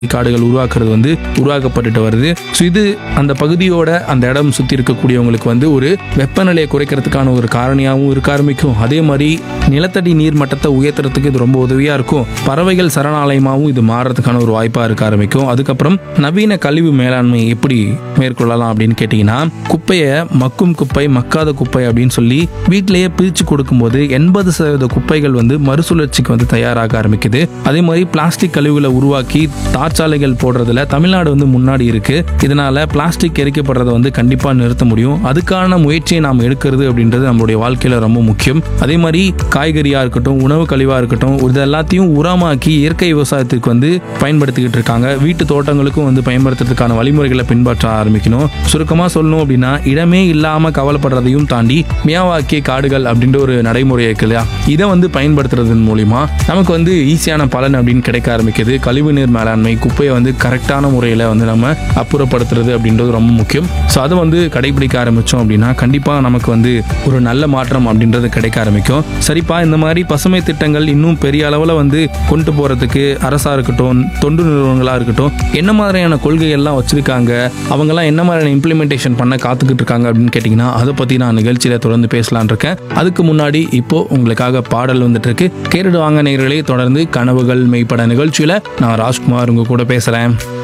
காடுகள் உருவாக்குறது வந்து உருவாக்கப்பட்டுட்டு வருது ஸோ இது அந்த பகுதியோட அந்த இடம் சுற்றி இருக்கக்கூடியவங்களுக்கு வந்து ஒரு வெப்பநிலையை குறைக்கிறதுக்கான ஒரு காரணியாகவும் இருக்க ஆரம்பிக்கும் அதே மாதிரி நிலத்தடி நீர் மட்டத்தை உயர்த்துறதுக்கு இது ரொம்ப உதவியாக இருக்கும் பறவைகள் சரணாலயமாகவும் இது மாறுறதுக்கான ஒரு வாய்ப்பாக இருக்க ஆரம்பிக்கும் அதுக்கப்புறம் நவீன கழிவு மேலாண்மை எப்படி மேற்கொள்ளலாம் அப்படின்னு கேட்டிங்கன்னா குப்பையை மக்கும் குப்பை மக்காத குப்பை அப்படின்னு சொல்லி வீட்டிலேயே பிரித்து கொடுக்கும்போது எண்பது சதவீத குப்பைகள் வந்து மறுசுழற்சிக்கு வந்து தயாராக ஆரம்பிக்குது அதே மாதிரி பிளாஸ்டிக் கழிவுகளை உருவாக்கி தார்ச்சாலைகள் போடுறதுல தமிழ்நாடு வந்து முன்னாடி இருக்கு இதனால பிளாஸ்டிக் எரிக்கப்படுறதை வந்து கண்டிப்பாக நிறுத்த முடியும் அதுக்கான முயற்சியை நாம் எடுக்கிறது அப்படின்றது நம்மளுடைய வாழ்க்கையில ரொம்ப முக்கியம் அதே மாதிரி காய்கறியா இருக்கட்டும் உணவு கழிவா இருக்கட்டும் இது எல்லாத்தையும் உரமாக்கி இயற்கை விவசாயத்துக்கு வந்து பயன்படுத்திக்கிட்டு இருக்காங்க வீட்டு தோட்டங்களுக்கும் வந்து பயன்படுத்துறதுக்கான வழிமுறைகளை பின்பற்ற ஆரம்பிக்கணும் சுருக்கமா சொல்லணும் அப்படின்னா இடமே இல்லாம கவலைப்படுறதையும் தாண்டி மியாவாக்கிய காடுகள் அப்படின்ற ஒரு நடைமுறை இருக்கு இல்லையா இதை வந்து பயன்படுத்துறதன் மூலியமா நமக்கு வந்து ஈஸியான பலன் அப்படின்னு கிடைக்க ஆரம்பிக்குது கழிவு நீர் மேலாண்மை குப்பையை வந்து கரெக்டான முறையில் வந்து நம்ம அப்புறப்படுத்துறது அப்படின்றது ரொம்ப முக்கியம் ஸோ அதை வந்து கடைபிடிக்க ஆரம்பித்தோம் அப்படின்னா கண்டிப்பாக நமக்கு வந்து ஒரு நல்ல மாற்றம் அப்படின்றது கிடைக்க ஆரம்பிக்கும் சரிப்பா இந்த மாதிரி பசுமை திட்டங்கள் இன்னும் பெரிய அளவில் வந்து கொண்டு போகிறதுக்கு அரசாக இருக்கட்டும் தொண்டு நிறுவனங்களாக இருக்கட்டும் என்ன மாதிரியான கொள்கைகள்லாம் வச்சுருக்காங்க அவங்கெல்லாம் என்ன மாதிரியான இம்ப்ளிமெண்டேஷன் பண்ண காத்துக்கிட்டு இருக்காங்க அப்படின்னு கேட்டிங்கன்னா அதை பற்றி நான் நிகழ்ச்சியில் தொடர்ந்து பேசலான் இருக்கேன் அதுக்கு முன்னாடி இப்போ உங்களுக்காக பாடல் வந்துட்டு இருக்கு கேட்டுட்டு வாங்க நேயர்களே தொடர்ந்து கனவுகள் மெய்ப்பட நிகழ்ச்சியில் நான் ராஜ்குமார் உங்க கூட பேசுகிறேன்